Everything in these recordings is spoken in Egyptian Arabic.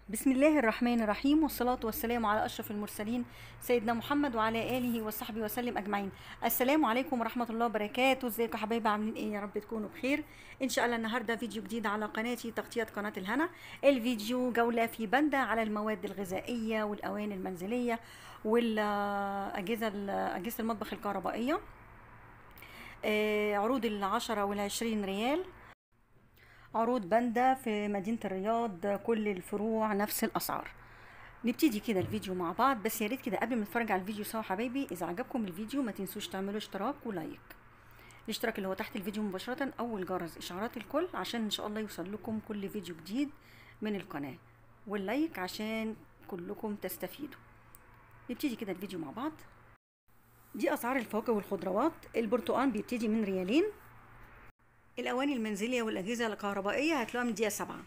بسم الله الرحمن الرحيم والصلاة والسلام على أشرف المرسلين سيدنا محمد وعلى آله وصحبه وسلم أجمعين السلام عليكم ورحمة الله وبركاته ازيكم يا حبايبي عاملين ايه يا رب تكونوا بخير إن شاء الله النهاردة فيديو جديد على قناتي تغطية قناة الهنا الفيديو جولة في بندة على المواد الغذائية والأواني المنزلية والأجهزة أجهزة المطبخ الكهربائية آه، عروض العشرة والعشرين ريال عروض باندا في مدينة الرياض كل الفروع نفس الأسعار نبتدي كده الفيديو مع بعض بس يا ريت كده قبل ما نتفرج على الفيديو سوا حبايبي إذا عجبكم الفيديو ما تنسوش تعملوا اشتراك ولايك الاشتراك اللي هو تحت الفيديو مباشرة أو الجرس إشعارات الكل عشان إن شاء الله يوصل لكم كل فيديو جديد من القناة واللايك عشان كلكم تستفيدوا نبتدي كده الفيديو مع بعض دي أسعار الفواكه والخضروات البرتقال بيبتدي من ريالين الأواني المنزلية والأجهزة الكهربائية هتلاقوها من دقيقة سبعة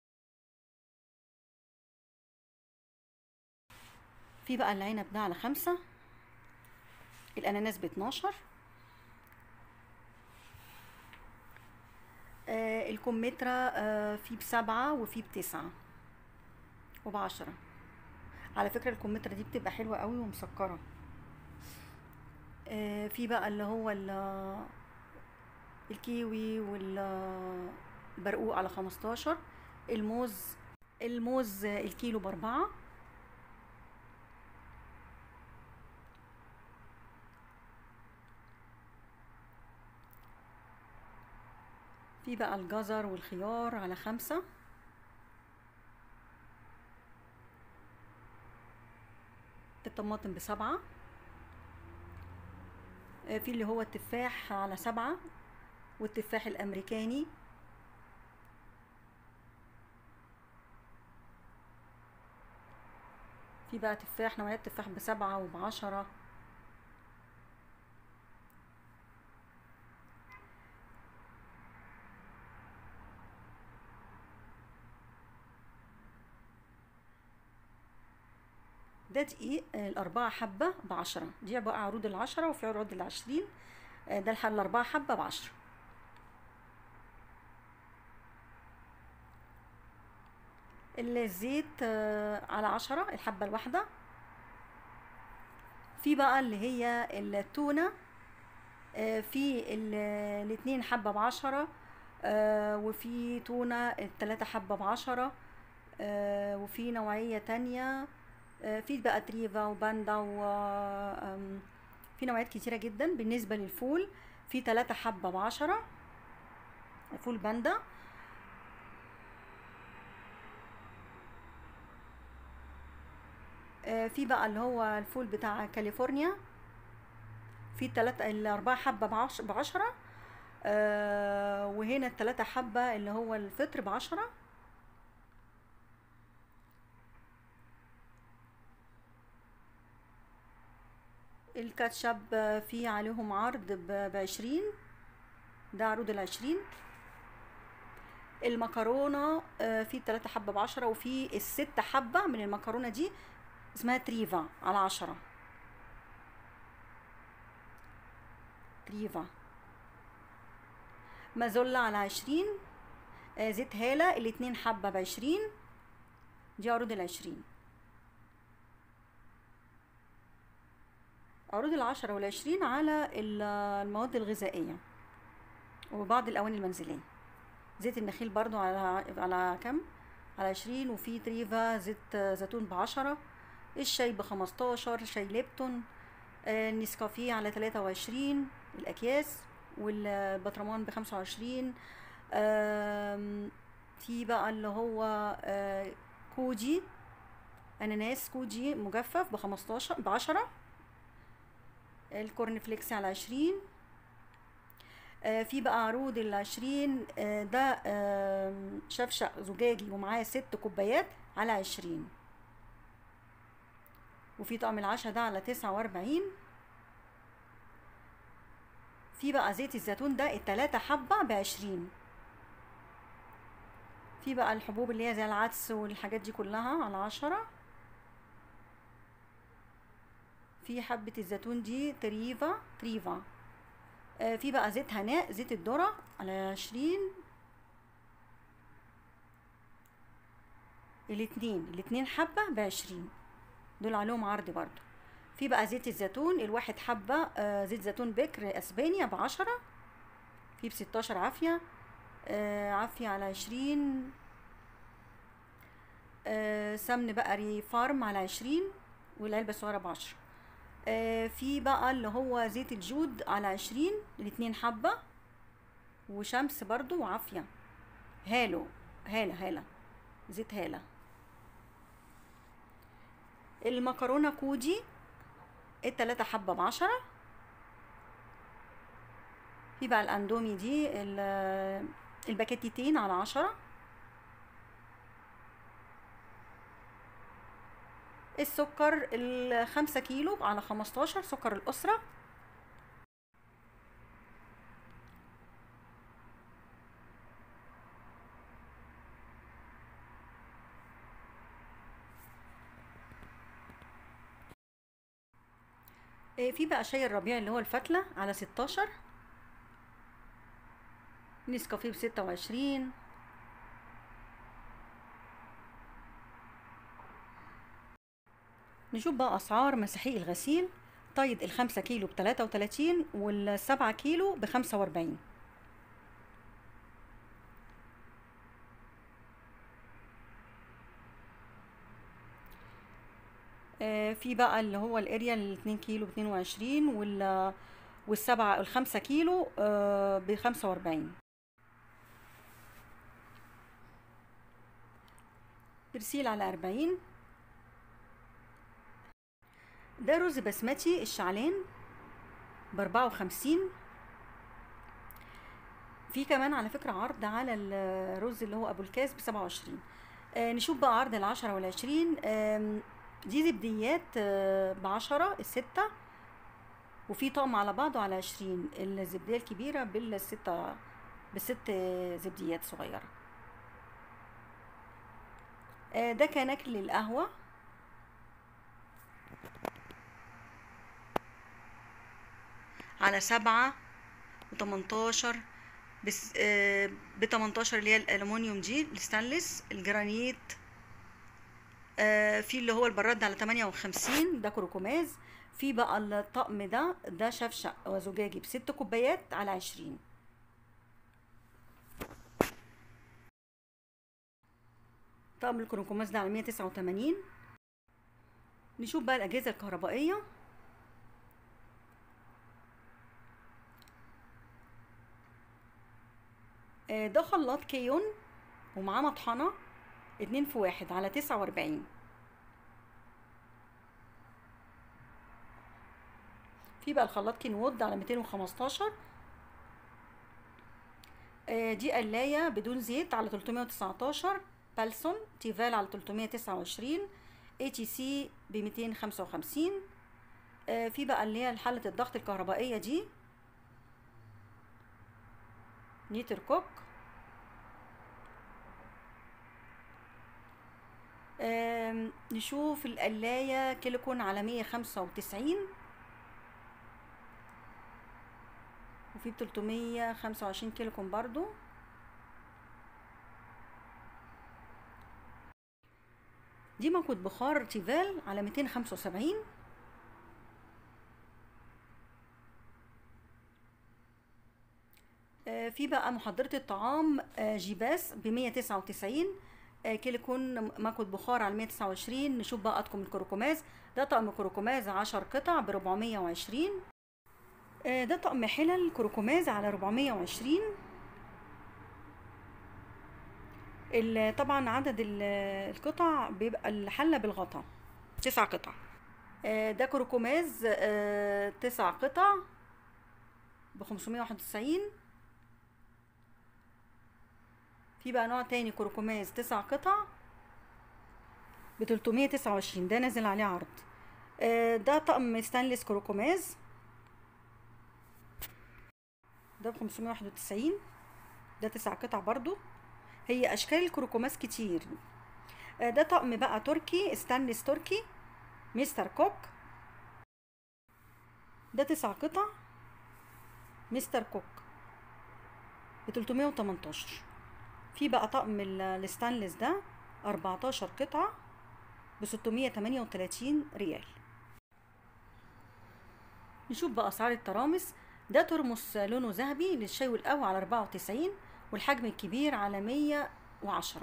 في بقى العنب ده على خمسة الأناناس باتناشر آه الكمثرى آه في بسبعة وفي بتسعة وبعشرة على فكرة الكمثرى دي بتبقى حلوة قوي ومسكرة آه في بقى اللي هو الكيوي والبرقوق على خمستاشر الموز الموز الكيلو بأربعة في بقى الجزر والخيار على خمسة الطماطم بسبعة في اللي هو التفاح على سبعة والتفاح الأمريكاني في بقى تفاح نوعيات تفاح بسبعة وبعشرة ده دقيق الأربعة حبة بعشرة دي بقى عروض العشرة وفي عروض العشرين ده الحل الأربعة حبة بعشرة الزيت على عشرة الحبة الواحدة في بقى اللي هي التونة في الاتنين حبة بعشرة وفي تونة التلاتة حبة بعشرة وفي نوعية تانية في بقى تريفا وباندا و في نوعيات كتيرة جدا بالنسبة للفول في تلاتة حبة بعشرة فول باندا في بقى اللي هو الفول بتاع كاليفورنيا في تلاتة الأربعة حبة بعش بعشرة آه وهنا التلاتة حبة اللي هو الفطر بعشرة الكاتشب في عليهم عرض بعشرين ده عروض العشرين المكرونة في تلاتة حبة بعشرة وفي الست حبة من المكرونة دي اسمها تريفا على عشرة تريفا مازولا على عشرين زيت هالة الاتنين حبة بعشرين دي عروض العشرين عروض العشرة والعشرين على المواد الغذائية وبعض الأواني المنزلية زيت النخيل برضو على على كم على عشرين وفي تريفا زيت زيتون بعشرة الشاي بخمستاشر شاي ليبتون النسكافيه على تلاتة وعشرين الأكياس والبطرمان بخمسة وعشرين في بقى اللي هو كوجي أناناس كوجي مجفف بخمستاشر بعشرة الكورن فليكس على عشرين في بقى عروض العشرين ده شفشق زجاجي ومعاه ست كوبايات على عشرين وفي طقم العشاء ده على تسعة وأربعين في بقى زيت الزيتون ده التلاتة حبة بعشرين في بقى الحبوب اللي هي زي العدس والحاجات دي كلها على عشرة في حبة الزيتون دي تريفا تريفا آه في بقى زيت هناء زيت الذرة على عشرين الاتنين الاتنين حبة بعشرين دول عليهم عرض برضو في بقى زيت الزيتون الواحد حبة آه زيت زيتون بكر اسبانيا بعشرة في بستاشر عافية آه عافية على عشرين آه سمن بقري فارم على عشرين والعلبة الصغيرة بعشرة آه في بقى اللي هو زيت الجود على عشرين الاتنين حبة وشمس برضو وعافية هالو هالة هالة زيت هالة المكرونة كوجي التلاتة حبة بعشرة في بقى الاندومي دي ال- الباكيتتين على عشرة السكر الخمسة كيلو على خمستاشر سكر الأسرة إيه، في بقى شاي الربيع اللي هو الفتلة على ستاشر نسكافيه بستة وعشرين نشوف بقى أسعار مساحيق الغسيل طيب الخمسة كيلو بتلاتة وتلاتين والسبعة كيلو بخمسة وأربعين آه، في بقى اللي هو الاريال الاتنين كيلو باتنين وعشرين وال والسبعة الخمسة كيلو آه، بخمسة وأربعين برسيل على أربعين ده رز بسمتي الشعلان بأربعة وخمسين في كمان على فكرة عرض على الرز اللي هو أبو الكاس بسبعة وعشرين آه نشوف بقى عرض العشرة والعشرين آم، دي زبديات آه، بعشرة الستة وفي طقم على بعضه على عشرين الزبدية الكبيرة بالستة بالست زبديات صغيرة آه، ده كان أكل للقهوة على سبعة وتمنتاشر بس آه، بتمنتاشر اللي هي الألمونيوم دي الستانلس الجرانيت آه، في اللي هو البراد ده على تمانية وخمسين ده كروكوماز في بقى الطقم ده ده شفشق وزجاجي بست كوبايات على عشرين طقم الكروكوماز ده على مية تسعة وتمانين نشوف بقى الأجهزة الكهربائية آه، ده خلاط كيون ومعاه مطحنة اتنين في واحد على تسعة وأربعين في بقى الخلاط كينوود على ميتين وخمستاشر آه، دي قلاية بدون زيت على تلتمية وتسعتاشر بالسون تيفال على تلتمية تسعة وعشرين اي تي سي بميتين خمسة وخمسين في بقى اللي هي حلة الضغط الكهربائية دي نيتر كوك آم، نشوف القلاية كيليكون على مية خمسة وتسعين وفي بتلتمية خمسة وعشرين كيليكون برضو دي موجود بخار تيفال على ميتين خمسة وسبعين آه، في بقى محضرة الطعام آه، جيباس بمية تسعة وتسعين كيليكون ماكود بخار على مية تسعة وعشرين نشوف بقى أطقم الكروكوماز ده طقم كروكوماز عشر قطع بربعمية وعشرين ده طقم حلل كروكوماز على ربعمية وعشرين طبعا عدد ال- القطع بيبقى الحلة بالغطا تسع قطع آه، ده كروكوماز آه، تسع قطع بخمسمية واحد وتسعين في بقى نوع تاني كروكوماز تسع قطع بتلتمية تسعة وعشرين ده نازل عليه عرض آه، ده طقم ستانلس كروكوماز ده بخمسمية واحد وتسعين ده تسع قطع برضو هي أشكال الكروكوماز كتير آه، ده طقم بقى تركي ستانلس تركي مستر كوك ده تسع قطع مستر كوك بتلتمية وتمنتاشر في بقى طقم ال- الستانلس ده 14 قطعة ب 638 ريال نشوف بقى أسعار الترامس ده ترمس لونه ذهبي للشاي والقهوة على 94 والحجم الكبير على 110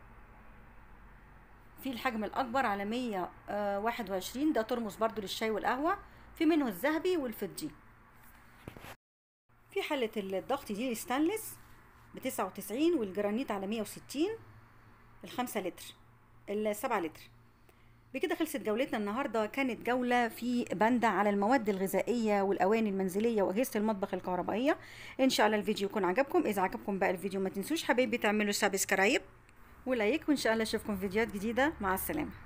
في الحجم الأكبر على 121 ده ترمس برضو للشاي والقهوة في منه الذهبي والفضي في حلة الضغط دي الستانلس بتسعة وتسعين والجرانيت على مية وستين الخمسة لتر السبعة لتر بكده خلصت جولتنا النهارده كانت جولة في بندة على المواد الغذائية والأواني المنزلية وأجهزة المطبخ الكهربائية إن شاء الله الفيديو يكون عجبكم إذا عجبكم بقى الفيديو ما تنسوش حبايبي تعملوا سبسكرايب ولايك وإن شاء الله أشوفكم فيديوهات جديدة مع السلامة